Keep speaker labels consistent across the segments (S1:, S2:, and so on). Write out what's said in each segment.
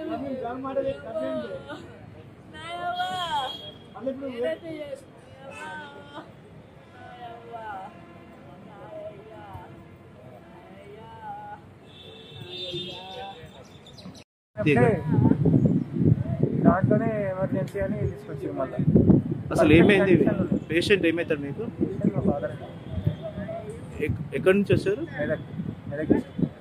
S1: చెప్తే దాంట్లోనే ఎమర్జెన్సీ అని తీసుకొచ్చారు మళ్ళీ
S2: అసలు ఏమైంది పేషెంట్ ఏమవుతాడు మీకు
S1: మా ఫాదర్
S2: ఎక్- ఎక్కడి నుంచి వచ్చారు
S1: మెదక్ మెదక్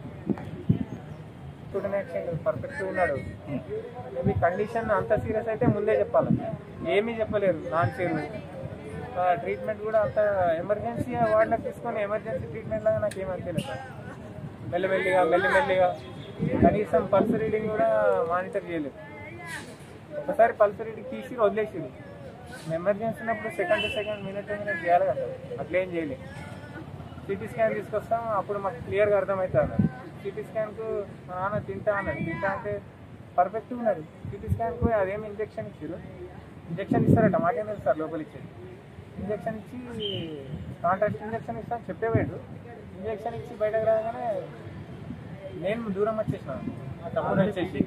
S1: స్టూడెంట్ పర్ఫెక్ట్ ఉన్నాడు మేబీ కండిషన్ అంత సీరియస్ అయితే ముందే చెప్పాలి ఏమీ చెప్పలేరు నాన్ సీరియస్ ట్రీట్మెంట్ కూడా అంత ఎమర్జెన్సీ వార్డులకు తీసుకొని ఎమర్జెన్సీ ట్రీట్మెంట్ లాగా నాకు ఏమనిపించలేదు సార్ మెల్లమెల్లిగా మెల్లిమెల్లిగా కనీసం పల్స్ రీడింగ్ కూడా మానిటర్ చేయలేదు ఒకసారి పల్స్ రీడింగ్ తీసి వదిలేసిరు ఎమర్జెన్సీ ఉన్నప్పుడు second to second minute minute చేయాలి కదా అట్లేం చేయలేదు సిటీ స్కాన్ తీసుకొస్తాం అప్పుడు మాకు క్లియర్గా అర్థమవుతుంది అన్నారు సిటీ స్కాన్కు మా నాన్న తింటా అన్నాడు తింటా అంటే పర్ఫెక్ట్ ఉన్నది సిటీ స్కాన్కు అదేమి ఇంజెక్షన్ ఇచ్చారు ఇంజెక్షన్ ఇస్తారట మాకేం తెలుసు సార్ లోపల ఇచ్చేది ఇంజెక్షన్ ఇచ్చి కాంట్రాక్ట్ ఇంజెక్షన్ ఇస్తాను చెప్పేవాడు ఇంజెక్షన్ ఇచ్చి బయటకు రాగానే నేను దూరం వచ్చేసిన మా తమ్ముడు వచ్చేసి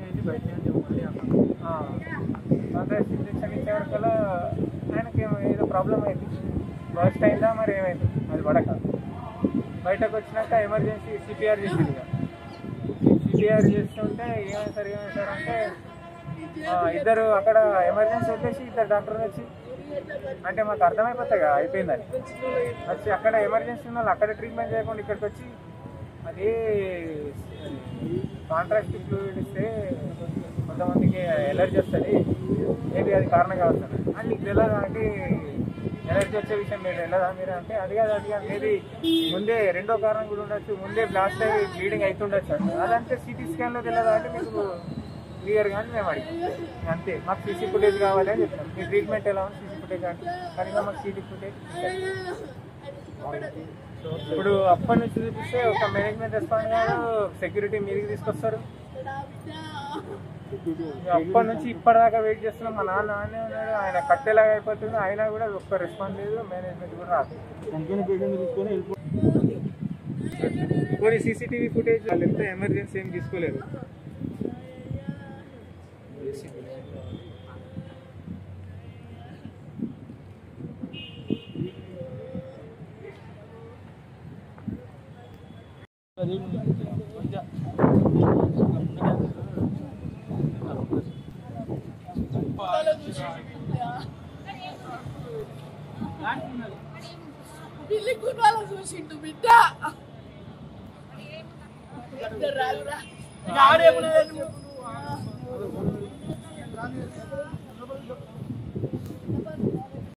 S1: కాంట్రాక్ట్ ఇంజెక్షన్ ఇచ్చే వరకల్లా ఆయనకి ఏమో ఏదో ప్రాబ్లం అయింది బస్ట్ అయిందా మరి ఏమైంది అది పడక బయటకు వచ్చినాక ఎమర్జెన్సీ సిపిఆర్ చేసింది ఇక సిపిఆర్ చేస్తుంటే ఏమైంది సార్ ఏమైంది సార్ అంటే ఆ, ఇద్దరు అక్కడ ఎమర్జెన్సీ వచ్చేసి ఇద్దరు డాక్టర్లు వచ్చి అంటే మాకు అర్థమైపోతాయి కదా అయిపోయిందని వచ్చి అక్కడ ఎమర్జెన్సీ ఉన్న వాళ్ళు అక్కడ ట్రీట్మెంట్ చేయకుండా ఇక్కడికి వచ్చి అది కాంట్రాక్ట్ ఫ్లూయిడ్ ఇస్తే కొంతమందికి ఎలర్జీ వస్తుంది మేబీ అది కారణం కావచ్చు అని నీకు తెలియదు అంటే ఎలర్జీ వచ్చే విషయం మీరు వెళ్ళదా మీరు అంటే అది కాదు అది కాదు మేబీ ముందే రెండో కారణం కూడా ఉండొచ్చు ముందే బ్లాస్ట్ అయ్యి బ్లీడింగ్ అవుతుండొచ్చు అంటే అదంటే సిటీ స్కాన్లో తెలియదా అంటే మీకు క్లియర్ కానీ మేము అడిగాం అంతే మాకు సీసీ ఫుటేజ్ కావాలి అని చెప్తాం మీ ట్రీట్మెంట్ ఎలా ఉంది సీసీ ఫుటేజ్ అంటే కనుక మాకు సీసీ ఫుటేజ్ ఇప్పుడు అప్పటి నుంచి చూపిస్తే ఒక మేనేజ్మెంట్ రెస్పాండ్ కాదు సెక్యూరిటీ మీదకి తీసుకొస్తారు అప్పటి నుంచి ఇప్పటిదాకా వెయిట్ చేస్తున్నాం మా నాన్న నాన్నే ఉన్నాడు ఆయన కట్టేలాగా అయిపోతుంది అయినా కూడా ఒక్క రెస్పాండ్ లేదు మేనేజ్మెంట్ కూడా రాదు కొన్ని సీసీటీవీ ఫుటేజ్ వాళ్ళు ఎంత ఎమర్జెన్సీ ఏం తీసుకోలేరు
S3: పిల్లి కుటుంబాల చూసిండు బిడ్డ ఇద్దరు రాదురా ఆడేమన్నా